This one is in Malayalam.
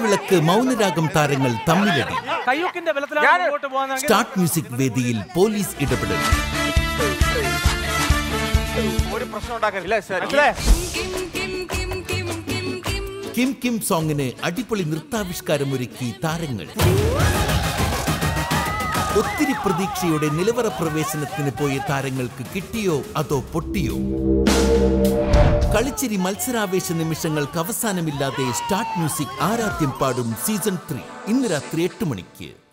മകരവിളക്ക് മൗനരാഗം താരങ്ങൾ തമ്മിലടി കയ്യൂക്കിന്റെ ബലത്തിലാണ് ഞാൻ- മുമ്പോട്ട് പോകുന്നതെങ്കിൽ സ്റ്റാർട്ട് മ്യൂസിക് വേദിയിൽ പോലീസ് ഇടപെടൽ ഒരു പ്രശ്നം ഉണ്ടാക്കരുത് സർ കിം കിം സോങ്ങിന് അടിപൊളി നൃത്താവിഷ്കാരമൊരുക്കി താരങ്ങൾ ഒത്തിരി പ്രതീക്ഷയോടെ നിലവറ പ്രവേശനത്തിന് പോയ താരങ്ങൾക്ക് കിട്ടിയോ അതോ പൊട്ടിയോ കളിച്ചിരി മത്സരാവേശ നിമിഷങ്ങൾക്ക് അവസാനമില്ലാതെ സ്റ്റാർട്ട് മ്യൂസിക് ആരാധ്യം പാടും സീസൺ ത്രീ ഇന്ന് രാത്രി എട്ട് മണിക്ക്